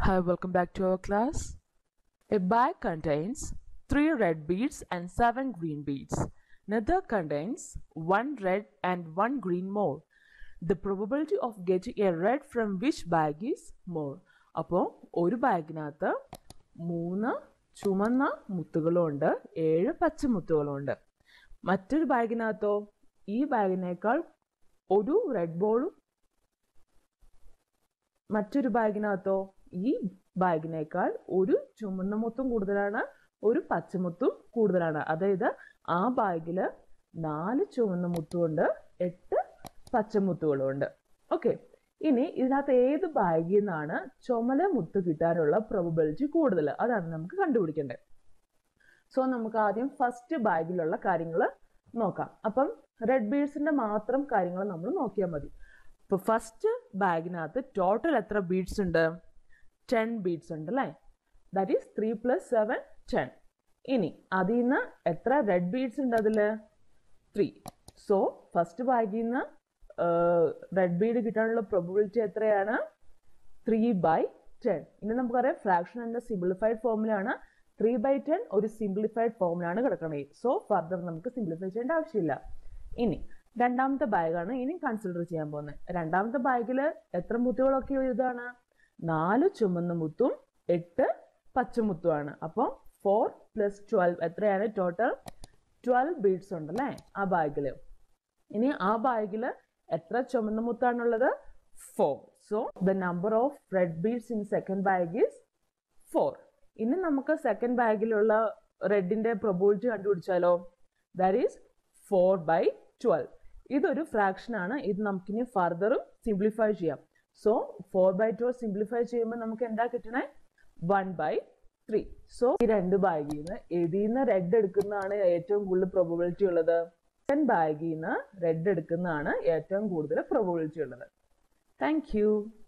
Hi, welcome back to our class. A bag contains 3 red beads and 7 green beads. Another contains 1 red and 1 green more. The probability of getting a red from which bag is more. അപ്പോൾ ഒരു ബാഗിനകത്ത് മൂന്ന് ചുമന്ന മുത്തുകളുണ്ട് ഏഴ് പച്ച മുത്തുകളുണ്ട് മറ്റൊരു ബാഗിനകത്തോ ഈ ബാഗിനേക്കാൾ ഒരു red ബോളും മറ്റൊരു ബാഗിനകത്തോ ഈ ബാഗിനേക്കാൾ ഒരു ചുമന്ന മുത്തും കൂടുതലാണ് ഒരു പച്ചമുത്തും കൂടുതലാണ് അതായത് ആ ബാഗില് നാല് ചുവന്ന മുത്തുമുണ്ട് എട്ട് പച്ചമുത്തുകളും ഉണ്ട് ഓക്കെ ഇനി ഇതിനകത്ത് ഏത് ബാഗിൽ നിന്നാണ് ചുമല മുത്ത് കിട്ടാനുള്ള പ്രോബിലിറ്റി കൂടുതൽ അതാണ് നമുക്ക് കണ്ടുപിടിക്കേണ്ടത് സോ നമുക്ക് ആദ്യം ഫസ്റ്റ് ബാഗിലുള്ള കാര്യങ്ങൾ നോക്കാം അപ്പം റെഡ് ബീഡ്സിന്റെ മാത്രം കാര്യങ്ങൾ നമ്മൾ നോക്കിയാൽ മതി ഇപ്പൊ ഫസ്റ്റ് ബാഗിനകത്ത് ടോട്ടൽ എത്ര ബീഡ്സ് ഉണ്ട് ടെൻ ബീഡ്സ് ഉണ്ട് അല്ലേ that is three plus seven ten ഇനി അതിൽ നിന്ന് എത്ര റെഡ് ബീഡ്സ് ഉണ്ട് അതിൽ ത്രീ സോ ഫസ്റ്റ് ബാഗിൽ നിന്ന് റെഡ് ബീഡ് കിട്ടാനുള്ള പ്രോബിലിറ്റി എത്രയാണ് ത്രീ ബൈ ടെൻ ഇനി നമുക്കറിയാം ഫ്രാക്ഷൻ എന്ന സിംപ്ലിഫൈഡ് ഫോമിലാണ് ത്രീ ബൈ ടെൻ ഒരു സിംപ്ലിഫൈഡ് ഫോമിലാണ് കിടക്കുന്നത് സോ ഫർദർ നമുക്ക് സിംപ്ലിഫൈ ചെയ്യേണ്ട ആവശ്യമില്ല ഇനി രണ്ടാമത്തെ ബാഗാണ് ഇനി കൺസിഡർ ചെയ്യാൻ പോകുന്നത് രണ്ടാമത്തെ ബാഗിൽ എത്ര മുത്തുകളൊക്കെ ഇതാണ് നാല് ചുമന്ന മുത്തും എട്ട് പച്ചമുത്തുമാണ് അപ്പോൾ ഫോർ പ്ലസ് ട്വൽവ് എത്രയാണ് ടോട്ടൽ ട്വൽവ് ബീഡ്സ് ഉണ്ട് അല്ലേ ആ ബാഗിൽ ഇനി ആ ബാഗിൽ എത്ര ചുമന്ന മുത്താണുള്ളത് four so the number of red beads in second bag is four ഇനി നമുക്ക് സെക്കൻഡ് ബാഗിലുള്ള റെഡിന്റെ പ്രൊബിലിറ്റി കണ്ടുപിടിച്ചാലോ that is four by twelve ഇതൊരു ഫ്രാക്ഷൻ ആണ് ഇത് നമുക്കിനി ഫർദറും സിംപ്ലിഫൈ ചെയ്യാം so four by twelve simplify ചെയ്യുമ്പോൾ നമുക്ക് എന്താ കിട്ടണേ വൺ ബൈ ത്രീ സോ ഈ രണ്ട് ബാഗിൽ നിന്ന് ഇതിൽ നിന്ന് റെഡ് എടുക്കുന്നതാണ് ഏറ്റവും കൂടുതൽ പ്രൊബിലിറ്റി ഉള്ളത് സെക്കൻഡ് ബാഗിൽ നിന്ന് റെഡ് എടുക്കുന്നതാണ് ഏറ്റവും കൂടുതൽ പ്രൊബിലിറ്റി ഉള്ളത് താങ്ക് യു